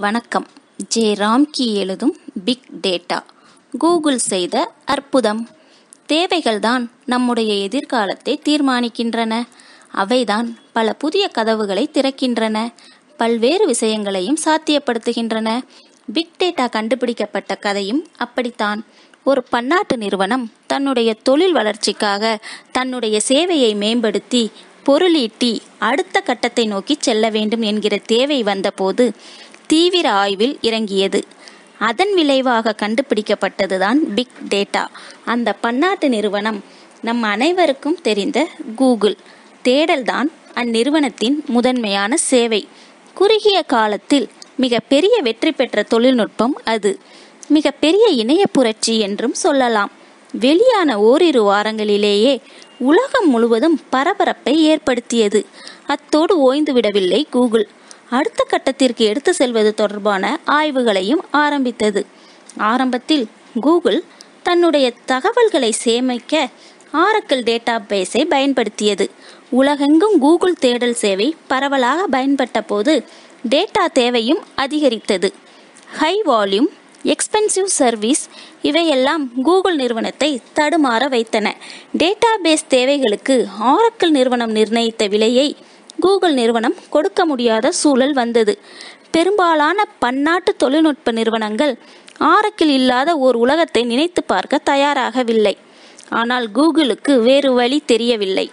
வணக்கம் ஜே ராம்கி எழுதும் big data Google செய்த அற்புதம் தேவைகள்தான் நம்முடைய எதிர்காலத்தை தீர்மானிக்கின்றன அவைதான் பல புதிய கதவுகளை திறக்கின்றன பல்வேறு விஷயங்களையும் சாத்தியப்படுத்துகின்றன பிக் டேட்டா கண்டுபிடிக்கப்பட்ட கதையும் அப்படித்தான் ஒரு பன்னாட்டு நிறுவனம் தன்னுடைய தொழில் வளர்ச்சிக்காக தன்னுடைய சேவையை மேம்படுத்தி பொருளீட்டி அடுத்த கட்டத்தை நோக்கி செல்ல வேண்டும் என்கிற தேவை வந்தபோது தீவிர ஆய்வில் இறங்கியது அதன் விளைவாக கண்டுபிடிக்கப்பட்டதுதான் பிக் டேட்டா அந்த பன்னாட்டு நிறுவனம் நம் அனைவருக்கும் தெரிந்த கூகுள் தேடல்தான் அந்நிறுவனத்தின் முதன்மையான சேவை குறுகிய காலத்தில் மிக பெரிய வெற்றி பெற்ற தொழில்நுட்பம் அது மிக பெரிய இணைய புரட்சி என்றும் சொல்லலாம் வெளியான ஓரிரு வாரங்களிலேயே உலகம் முழுவதும் பரபரப்பை ஏற்படுத்தியது அத்தோடு ஓய்ந்துவிடவில்லை கூகுள் அடுத்த கட்டத்திற்கு எடுத்து செல்வது தொடர்பான ஆய்வுகளையும் ஆரம்பித்தது ஆரம்பத்தில் கூகுள் தன்னுடைய தகவல்களை சேமிக்க ஆரக்கிள் டேட்டா பேஸை பயன்படுத்தியது உலகெங்கும் கூகுள் தேடல் சேவை பரவலாக பயன்பட்ட போது டேட்டா தேவையும் அதிகரித்தது ஹை வால்யூம் எக்ஸ்பென்சிவ் சர்வீஸ் இவையெல்லாம் கூகுள் நிறுவனத்தை தடுமாற வைத்தன டேட்டா பேஸ் தேவைகளுக்கு ஆரக்கிள் நிறுவனம் நிர்ணயித்த விலையை கூகுள் நிறுவனம் கொடுக்க முடியாத சூழல் வந்தது பெரும்பாலான பன்னாட்டு தொழில்நுட்ப நிறுவனங்கள் ஆரக்கில் இல்லாத ஓர் உலகத்தை நினைத்து பார்க்க தயாராகவில்லை ஆனால் கூகுளுக்கு வேறு வழி தெரியவில்லை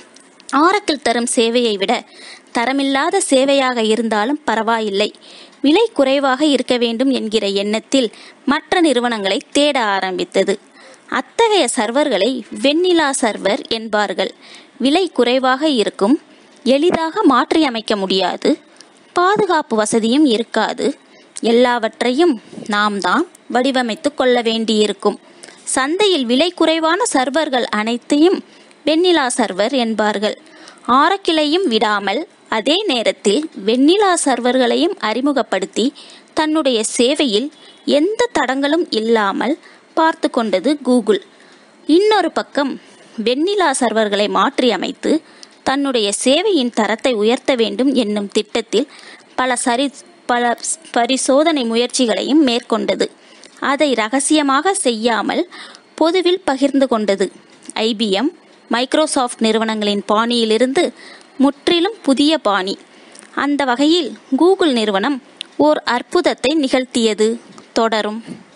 ஆரக்கில் தரும் சேவையை விட தரமில்லாத சேவையாக இருந்தாலும் பரவாயில்லை விலை குறைவாக இருக்க வேண்டும் என்கிற எண்ணத்தில் மற்ற நிறுவனங்களை தேட ஆரம்பித்தது அத்தகைய சர்வர்களை வெண்ணிலா சர்வர் என்பார்கள் விலை குறைவாக இருக்கும் எளிதாக மாற்றியமைக்க முடியாது பாதுகாப்பு வசதியும் இருக்காது எல்லாவற்றையும் நாம் தான் வடிவமைத்து கொள்ள வேண்டியிருக்கும் சந்தையில் விலை குறைவான சர்வர்கள் அனைத்தையும் வெண்ணிலா சர்வர் என்பார்கள் ஆரக்கிளையும் விடாமல் அதே நேரத்தில் வெண்ணிலா சர்வர்களையும் அறிமுகப்படுத்தி தன்னுடைய சேவையில் எந்த தடங்களும் இல்லாமல் பார்த்து கொண்டது கூகுள் இன்னொரு பக்கம் வெண்ணிலா சர்வர்களை மாற்றியமைத்து தன்னுடைய சேவையின் தரத்தை உயர்த்த வேண்டும் என்னும் திட்டத்தில் பல சரி பல பரிசோதனை முயற்சிகளையும் மேற்கொண்டது அதை ரகசியமாக செய்யாமல் பொதுவில் பகிர்ந்து கொண்டது ஐபிஎம் மைக்ரோசாஃப்ட் நிறுவனங்களின் பாணியிலிருந்து முற்றிலும் புதிய பாணி அந்த வகையில் கூகுள் நிறுவனம் ஓர் அற்புதத்தை நிகழ்த்தியது தொடரும்